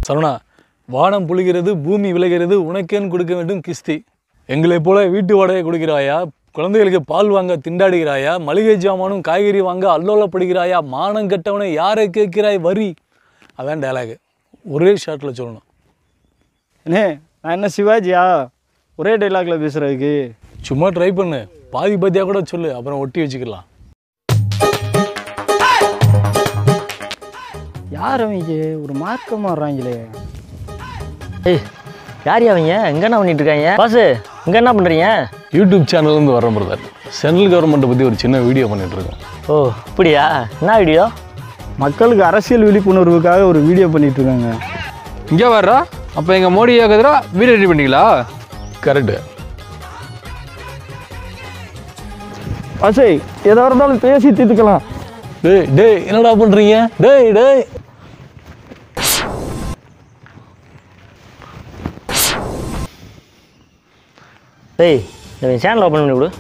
சரவணா வானம் புழுகிறது பூமி விளைகிறது உனக்கேன்னு கொடுக்க வேண்டும் கிஸ்தி எங்களைப் போல வீட்டு வாடகை கொடுக்கிறாயா குழந்தைகளுக்கு பால் வாங்க திண்டாடுகிறாயா மளிகை ஜாமானும் காய்கறி வாங்க அல்லோலப்படுகிறாயா மானம் கெட்டவனை யாரை கேட்கிறாய் வரி அதான் டயலாகு ஒரே ஷார்ட்டில் சொல்லணும் அண்ணே நான் என்ன சிவாஜியா ஒரே டைலாக்ல பேசுறதுக்கு சும்மா ட்ரை பண்ணு பாதி பாதியாக கூட சொல்லு அப்புறம் ஒட்டி வச்சுக்கலாம் யார் அவங்க ஒரு மார்க்கமாக வர்றாங்களே ஏய் யார் அவங்க எங்க என்ன பண்ணிட்டு இருக்காங்க பாசு இங்க என்ன பண்றீங்க யூடியூப் சேனல்லேருந்து வர்றேன் பிரதர் சென்ட்ரல் கவர்மெண்ட்டை பற்றி ஒரு சின்ன வீடியோ பண்ணிட்டு இருக்கோம் ஓ அப்படியா என்ன வீடியோ மக்களுக்கு அரசியல் விழிப்புணர்வுக்காக ஒரு வீடியோ பண்ணிட்டு இருக்காங்க இங்கே வர்றா அப்போ எங்கள் மோடி எதிரா வீடியோ ரெடி பண்ணீங்களா கரெக்டு அசை எதா இருந்தாலும் பேசி தீர்த்துக்கலாம் டேய் டேய் என்னடா பண்ணுறீங்க டேய் டேய் டேய் இந்த சேனல் ஓப்பன் பண்ணி விடு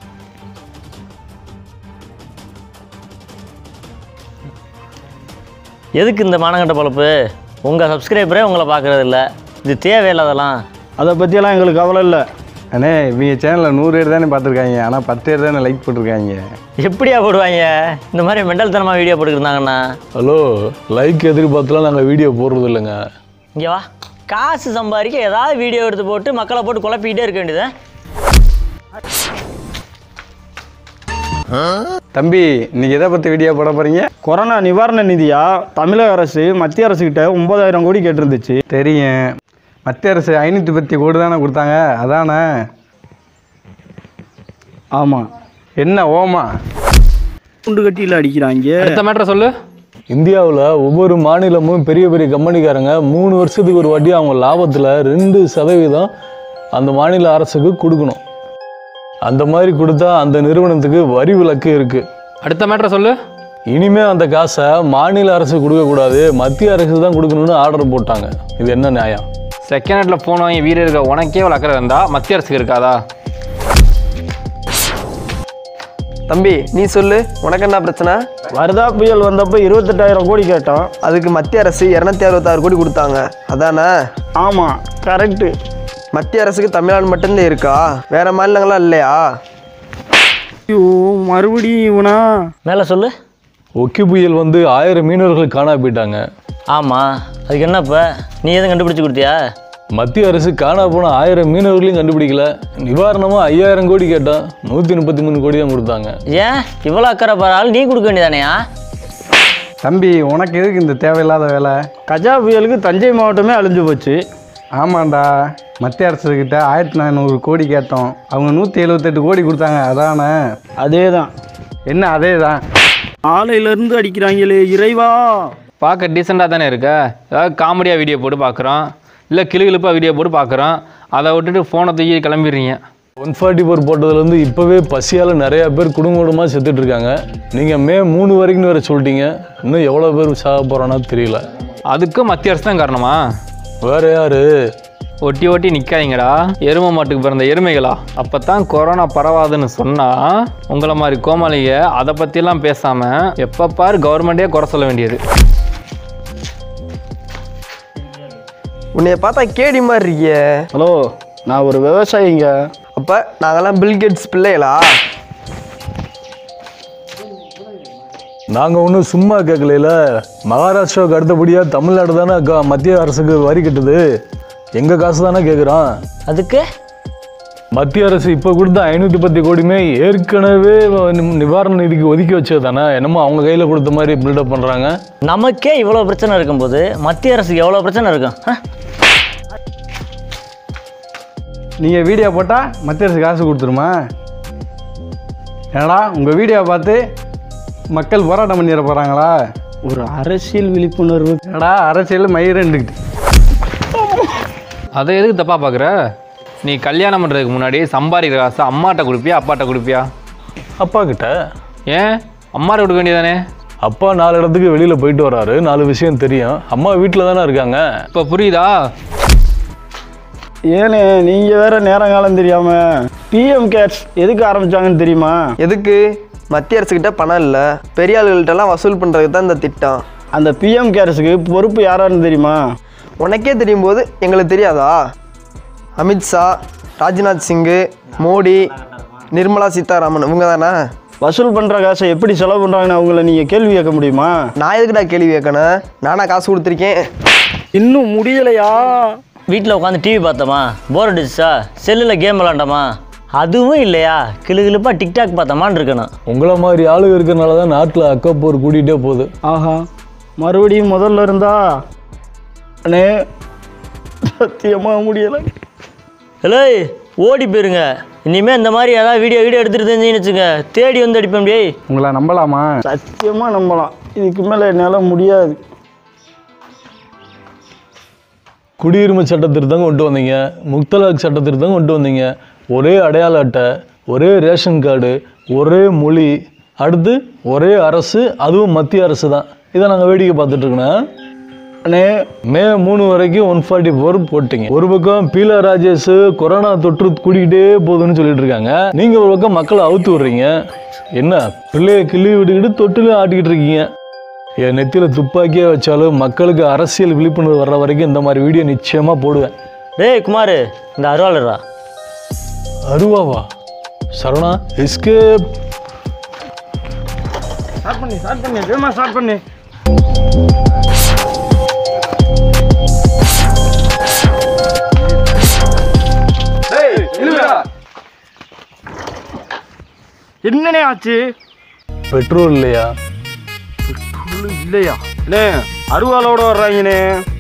எதுக்கு இந்த மானங்கட்ட பொழப்பு உங்கள் சப்ஸ்கிரைபரே உங்களை பார்க்கறது இல்ல இது தேவையில்லாதெல்லாம் அதை பற்றியெல்லாம் எங்களுக்கு கவலை இல்லை அண்ணே இவங்க சேனலில் நூறு பேர் தானே பார்த்துருக்காங்க ஆனால் பத்து பேர் தானே லைக் போட்டிருக்காங்க எப்படியா போடுவாங்க இந்த மாதிரி மெண்டல்தனமாக வீடியோ போட்டுருந்தாங்கண்ணா ஹலோ லைக் எதிர்பார்த்துலாம் நாங்கள் வீடியோ போடுறது இல்லைங்க இங்கே வா காசு சம்பாதிக்க ஏதாவது வீடியோ எடுத்து போட்டு மக்களை போட்டு குழப்பிக்கிட்டே இருக்க வேண்டியது தம்பி இன்னைக்கு எதை பற்றி வீடியோ போட போகிறீங்க கொரோனா நிவாரண நிதியா தமிழக அரசு மத்திய அரசுக்கிட்ட ஒன்பதாயிரம் கோடி கேட்டிருந்துச்சு தெரியும் மத்திய அரசு ஐநூற்றி பத்து கோடி தானே கொடுத்தாங்க அதானே ஆமாம் என்ன ஓமா குண்டு கட்டியில் அடிக்கிறாங்க அடுத்த மேட்ரை சொல்லு இந்தியாவில் ஒவ்வொரு மாநிலமும் பெரிய பெரிய கம்பெனிக்காரங்க மூணு வருஷத்துக்கு ஒரு வாட்டி அவங்க லாபத்தில் ரெண்டு சதவீதம் அந்த மாநில அரசுக்கு கொடுக்கணும் அந்த மாதிரி கொடுத்தா அந்த நிறுவனத்துக்கு வரி விலக்கு இருக்குது அடுத்த மேட்ரை சொல்லு இனிமே அந்த காசை மாநில அரசு கொடுக்கக்கூடாது மத்திய அரசு தான் கொடுக்கணும்னு ஆர்டர் போட்டாங்க இது என்ன நியாயம் செகண்ட் ஹேண்டில் ஃபோன் வாங்கி வீடியோ இருக்க உனக்கே ஒரு அக்கறை இருந்தா மத்திய அரசுக்கு இருக்காதா தம்பி நீ சொல்லு உனக்கு என்ன பிரச்சனை வருதா புயல் வந்தப்போ இருபத்தெட்டாயிரம் கோடி கேட்டோம் அதுக்கு மத்திய அரசு இரநூத்தி அறுபத்தாறு கோடி கொடுத்தாங்க அதானே ஆமாம் கரெக்டு மத்திய அரசுக்கு தமிழ்நாடு மட்டும்தான் இருக்கா வேற மாநிலங்கள்லாம் இல்லையா ஐயோ மறுபடியும் இவனா மேலே சொல்லு ஒக்கி புயல் வந்து ஆயிரம் மீனவர்கள் காணா போயிட்டாங்க ஆமாம் அதுக்கு என்ன இப்போ நீ எதுவும் கண்டுபிடிச்சி கொடுத்தியா மத்திய அரசு காணா போன ஆயிரம் மீனவர்களையும் கண்டுபிடிக்கல நிவாரணமாக ஐயாயிரம் கோடி கேட்டோம் நூற்றி முப்பத்தி மூணு கோடி தான் கொடுத்தாங்க ஏன் இவ்வளோ அக்கறை பரவாயில்ல நீ கொடுக்க வேண்டியதானையா தம்பி உனக்கு எதுக்கு இந்த தேவையில்லாத வேலை கஜா புயலுக்கு தஞ்சை மாவட்டமே அழிஞ்சு போச்சு ஆமாண்டா மத்திய அரசுக்கிட்ட ஆயிரத்தி நானூறு கோடி கேட்டோம் அவங்க நூற்றி எழுபத்தெட்டு கோடி கொடுத்தாங்க அதானே அதே தான் என்ன அதே தான் ஆலையிலேருந்து அடிக்கிறாங்களே இறைவா பார்க்க டீசெண்டாக தானே இருக்க ஏதாவது காமெடியாக வீடியோ போட்டு பார்க்குறோம் இல்லை கிளுகிழுப்பாக வீடியோ போட்டு பார்க்குறோம் அதை விட்டுட்டு ஃபோனை தூக்கி கிளம்பிடுறீங்க ஒன் ஃபார்ட்டி ஃபோர் போட்டதுலேருந்து இப்போவே பசியால் நிறையா பேர் குடும்ப குடும்பமாக செத்துட்டு இருக்காங்க நீங்கள் மே மூணு வரைக்கும் வேறு சொல்லிட்டீங்க இன்னும் எவ்வளோ பேர் சாக போகிறான்னா தெரியல அதுக்கும் மத்திய அரசு தான் காரணமா வேற யாரு ஒட்டி ஒட்டி நிற்காதீங்கடா எருமை மாட்டுக்கு பிறந்த எருமைகளா அப்போ தான் கொரோனா பரவாதுன்னு சொன்னால் உங்களை மாதிரி கோமாளிங்க அதை பற்றிலாம் பேசாமல் எப்போ பாரு கவர்மெண்ட்டே குறை சொல்ல வேண்டியது உன்னைய பார்த்தா கேடி மாதிரி இருக்கியே ஹலோ நான் ஒரு விவசாயிங்க அப்ப நாங்கெல்லாம் பில்கேட்ஸ் பிள்ளைகளா நாங்கள் ஒன்றும் சும்மா கேட்கல மகாராஷ்டிராவுக்கு அடுத்தபடியாக தமிழ்நாடு தானே க- மத்திய அரசுக்கு வரி கட்டுது எங்கள் காசு தானே கேட்குறோம் அதுக்கு மத்திய அரசு இப்போ கொடுத்த ஐநூற்றி பத்து கோடியுமே ஏற்கனவே நி- நிவாரண நிதிக்கு ஒதுக்கி வச்சது தானே என்னமோ அவங்க கையில் கொடுத்த மாதிரி பில்டப் பண்ணுறாங்க நமக்கே இவ்வளோ பிரச்சனை இருக்கும்போது மத்திய அரசுக்கு எவ்வளோ பிரச்சனை இருக்கும் ஆ? நீங்கள் வீடியோ போட்டால் மத்திய அரசு காசு கொடுத்துருமா ஏடா உங்கள் வீடியோ பார்த்து மக்கள் போராட்டம் பண்ணிட போகிறாங்களா ஒரு அரசியல் விழிப்புணர்வு ஏடா அரசியல் மயிரண்டுக்கிட்டு அதை எதுக்கு தப்பாக பார்க்குற நீ கல்யாணம் பண்ணுறதுக்கு முன்னாடி சம்பாதிக்கிற காசை அம்மாட்ட கொடுப்பியா அப்பாட்ட கொடுப்பியா அப்பா கிட்ட ஏன் அம்மாட்ட கொடுக்க வேண்டியதானே அப்பா நாலு இடத்துக்கு வெளியில் போயிட்டு வராரு நாலு விஷயம் தெரியும் அம்மா வீட்டில் தானே இருக்காங்க இப்போ புரியுதா ஏனே நீங்கள் வேற நேரங்காலம் தெரியாம பிஎம் கேர்ஸ் எதுக்கு ஆரம்பிச்சாங்கன்னு தெரியுமா எதுக்கு மத்திய அரசுக்கிட்ட பணம் இல்லை பெரிய ஆளுகள்கிட்டலாம் வசூல் பண்ணுறதுக்கு தான் இந்த திட்டம் அந்த பிஎம் கேர்ஸுக்கு பொறுப்பு யாரான்னு தெரியுமா உனக்கே தெரியும் போது எங்களுக்கு தெரியாதா அமித்ஷா ராஜ்நாத் சிங்கு மோடி நிர்மலா சீதாராமன் இவங்க தானே வசூல் பண்ணுற காசை எப்படி செலவு பண்ணுறாங்கன்னு அவங்கள நீங்கள் கேள்வி கேட்க முடியுமா நான் எதுக்குடா கேள்வி கேட்கணும் நானா காசு கொடுத்துருக்கேன் இன்னும் முடியலையா வீட்டில் உட்காந்து டிவி பார்த்தோமா போர் அடிச்சா செல்லில் கேம் விளாண்டோமா அதுவும் இல்லையா கிளு கிளுப்பாக டிக்டாக் பார்த்தோமான்னு இருக்கணும் உங்களை மாதிரி ஆளுங்க இருக்கிறனால தான் நாட்டில் அக்கப்போர் கூட்டிகிட்டே போகுது ஆஹா மறுபடியும் முதல்ல இருந்தா அண்ணே சத்தியமாக முடியலை ஹலோ ஓடி போயிருங்க இனிமேல் இந்த மாதிரி ஏதாவது வீடியோ வீடியோ எடுத்துகிட்டு தெரிஞ்சுன்னு வச்சுங்க தேடி வந்து அடிப்பேன் அப்படியே உங்களை நம்பலாமா சத்தியமாக நம்பலாம் இதுக்கு மேலே என்னால் முடியாது குடியுரிமை சட்ட திருத்தம் கொண்டு வந்தீங்க முக்தலாக் சட்ட திருத்தம் கொண்டு வந்தீங்க ஒரே அடையாள அட்டை ஒரே ரேஷன் கார்டு ஒரே மொழி அடுத்து ஒரே அரசு அதுவும் மத்திய அரசு தான் இதை நாங்கள் வேடிக்கை பார்த்துட்டு இருக்கோம் அண்ணே மே மூணு வரைக்கும் ஒன் ஃபார்ட்டி ஃபோர் போட்டீங்க ஒரு பக்கம் பீலா ராஜேஷ் கொரோனா தொற்று கூடிக்கிட்டே போகுதுன்னு சொல்லிட்டு இருக்காங்க நீங்க ஒரு பக்கம் மக்களை அவுத்து விடுறீங்க என்ன பிள்ளைய கிள்ளி விட்டுக்கிட்டு தொட்டிலும் ஆட்டிக்கிட்டு இருக்கீங்க என் நெத்தியில துப்பாக்கியே வச்சாலும் மக்களுக்கு அரசியல் விழிப்புணர்வு வர்ற வரைக்கும் இந்த மாதிரி வீடியோ நிச்சயமா போடுவேன் டேய் குமார் இந்த அருவாளரா அருவாவா சரவணா எஸ்கேப் ஸ்டார்ட் பண்ணி ஸ்டார்ட் பண்ணி வேமா ஸ்டார்ட் பண்ணி என்னண்ணே ஆச்சு பெட்ரோல் இல்லையா இல்லையா அண்ணே அருவாலோட வர்றாங்கண்ணே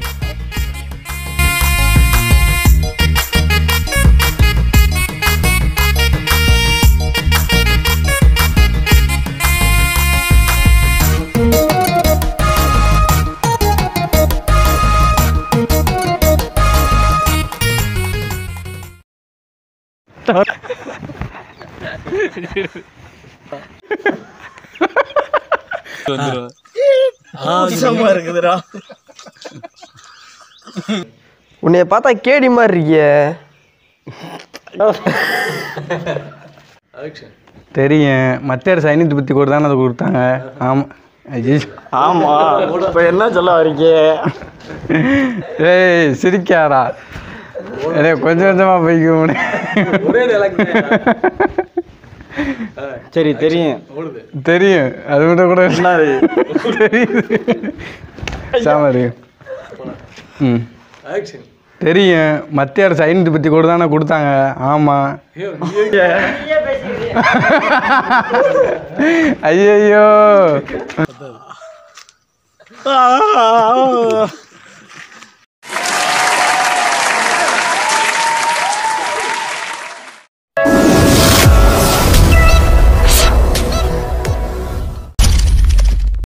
இருக்குதுடா உன்னைய பார்த்தா கேடி மாதிரி இருக்கியே தெரியும் மத்திய அரசு ஐநூற்றி பத்தி கோடி தானே அதை கொடுத்தாங்க ஆமாம் ஐயோ ஆமா இப்போ என்ன சொல்ல வரீங்க ஏய் சிரிக்காரா ஏய் கொஞ்சம் கொஞ்சமாக போய்க்க முடியும் சரி தெரியும் தெரியும் அது மட்டும் கூட தெரியுது சாமரி ம் தெரியும் மத்திய அரசு ஐநூற்றி பத்தி கோடி தானே கொடுத்தாங்க ஆமாம் ஐயையோ